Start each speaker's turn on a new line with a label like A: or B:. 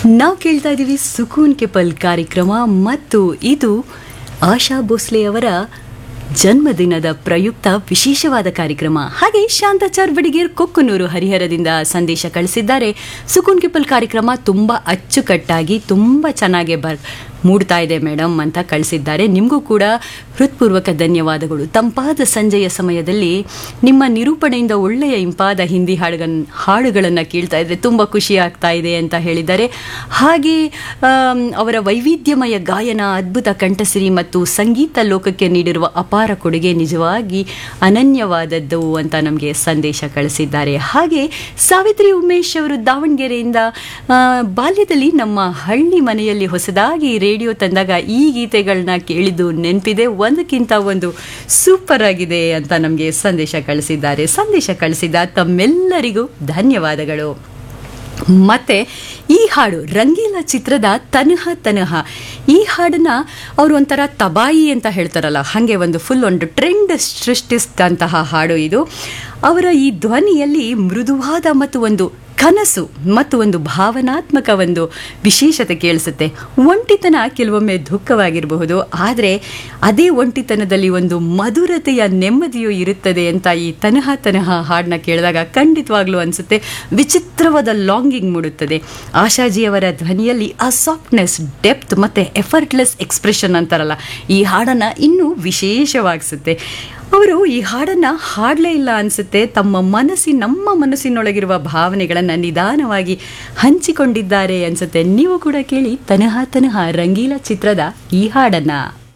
A: ನಾವು ಕೇಳ್ತಾ ಇದ್ದೀವಿ ಸುಕೂನ್ ಕೆಪಲ್ ಕಾರ್ಯಕ್ರಮ ಮತ್ತು ಇದು ಆಶಾ ಭೋಸ್ಲೆ ಅವರ ಜನ್ಮದಿನದ ಪ್ರಯುಕ್ತ ವಿಶೇಷವಾದ ಕಾರ್ಯಕ್ರಮ ಹಾಗೆ ಶಾಂತಾಚಾರ್ ಬಡಿಗೇರ್ ಕೊಕ್ಕನೂರು ಹರಿಹರದಿಂದ ಸಂದೇಶ ಕಳಿಸಿದ್ದಾರೆ ಸುಕೂನ್ ಕೆಪಲ್ ಕಾರ್ಯಕ್ರಮ ತುಂಬಾ ಅಚ್ಚುಕಟ್ಟಾಗಿ ತುಂಬಾ ಚೆನ್ನಾಗಿ ಬರ್ ಮೂಡ್ತಾ ಇದೆ ಮೇಡಮ್ ಅಂತ ಕಳಿಸಿದ್ದಾರೆ ನಿಮಗೂ ಕೂಡ ಹೃತ್ಪೂರ್ವಕ ಧನ್ಯವಾದಗಳು ತಂಪಾದ ಸಂಜೆಯ ಸಮಯದಲ್ಲಿ ನಿಮ್ಮ ನಿರೂಪಣೆಯಿಂದ ಒಳ್ಳೆಯ ಇಂಪಾದ ಹಿಂದಿ ಹಾಡುಗನ್ ಹಾಡುಗಳನ್ನು ಕೇಳ್ತಾ ಇದ್ರೆ ತುಂಬ ಖುಷಿ ಆಗ್ತಾ ಇದೆ ಅಂತ ಹೇಳಿದ್ದಾರೆ ಹಾಗೆ ಆಮ್, ಅವರ ವೈವಿಧ್ಯಮಯ ಗಾಯನ ಅದ್ಭುತ ಕಂಠಸಿರಿ ಮತ್ತು ಸಂಗೀತ ಲೋಕಕ್ಕೆ ನೀಡಿರುವ ಅಪಾರ ಕೊಡುಗೆ ನಿಜವಾಗಿ ಅನನ್ಯವಾದದ್ದು ಅಂತ ನಮಗೆ ಸಂದೇಶ ಕಳಿಸಿದ್ದಾರೆ ಹಾಗೆ ಸಾವಿತ್ರಿ ಉಮೇಶ್ ಅವರು ದಾವಣಗೆರೆಯಿಂದ ಆ, ಬಾಲ್ಯದಲ್ಲಿ ನಮ್ಮ ಹಳ್ಳಿ ಮನೆಯಲ್ಲಿ ಹೊಸದಾಗಿ ರೇಡಿಯೋ ತಂದಾಗ ಈ ಗೀತೆಗಳನ್ನ ಕೇಳಿದ್ದು ನೆನಪಿದೆ ಒಂದಕ್ಕಿಂತ ಒಂದು ಸೂಪರ್ ಆಗಿದೆ ಅಂತ ನಮಗೆ ಸಂದೇಶ ಕಳಿಸಿದ್ದಾರೆ ಸಂದೇಶ ಕಳಿಸಿದ ತಮ್ಮೆಲ್ಲರಿಗೂ ಧನ್ಯವಾದಗಳು ಮತ್ತೆ ಈ ಹಾಡು ರಂಗೀಲ ಚಿತ್ರದ ತನಹ ತನಹ ಈ ಹಾಡನ್ನ ಅವರು ಒಂಥರ ತಬಾಯಿ ಅಂತ ಹೇಳ್ತಾರಲ್ಲ ಹಾಗೆ ಒಂದು ಫುಲ್ ಒಂದು ಟ್ರೆಂಡ್ ಸೃಷ್ಟಿಸಿದಂತಹ ಹಾಡು ಇದು ಅವರ ಈ ಧ್ವನಿಯಲ್ಲಿ ಮೃದುವಾದ ಮತ್ತು ಒಂದು ಕನಸು ಮತ್ತು ಒಂದು ಭಾವನಾತ್ಮಕ ಒಂದು ವಿಶೇಷತೆ ಕೇಳಿಸುತ್ತೆ ಒಂಟಿತನ ಕೆಲವೊಮ್ಮೆ ದುಃಖವಾಗಿರಬಹುದು ಆದರೆ ಅದೇ ಒಂಟಿತನದಲ್ಲಿ ಒಂದು ಮಧುರತೆಯ ನೆಮ್ಮದಿಯೂ ಇರುತ್ತದೆ ಅಂತ ಈ ತನಹ ತನಹ ಹಾಡನ್ನ ಕೇಳಿದಾಗ ಖಂಡಿತವಾಗ್ಲೂ ಅನಿಸುತ್ತೆ ವಿಚಿತ್ರವಾದ ಲಾಂಗಿಂಗ್ ಮೂಡುತ್ತದೆ ಆಶಾಜಿಯವರ ಧ್ವನಿಯಲ್ಲಿ ಆ ಸಾಫ್ಟ್ನೆಸ್ ಡೆಪ್ತ್ ಮತ್ತು ಎಫರ್ಟ್ಲೆಸ್ ಎಕ್ಸ್ಪ್ರೆಷನ್ ಅಂತಾರಲ್ಲ ಈ ಹಾಡನ್ನು ಇನ್ನೂ ವಿಶೇಷವಾಗಿಸುತ್ತೆ ಅವರು ಈ ಹಾಡನ್ನು ಹಾಡಲೇ ಇಲ್ಲ ಅನಿಸುತ್ತೆ ತಮ್ಮ ಮನಸ್ಸಿನ ನಮ್ಮ ಮನಸ್ಸಿನೊಳಗಿರುವ ಭಾವನೆಗಳನ್ನು ನಿಧಾನವಾಗಿ ಹಂಚಿಕೊಂಡಿದ್ದಾರೆ ಅನಿಸುತ್ತೆ ನೀವು ಕೂಡ ಕೇಳಿ ತನಹ ತನಹ ರಂಗೀಲ ಚಿತ್ರದ ಈ ಹಾಡನ್ನು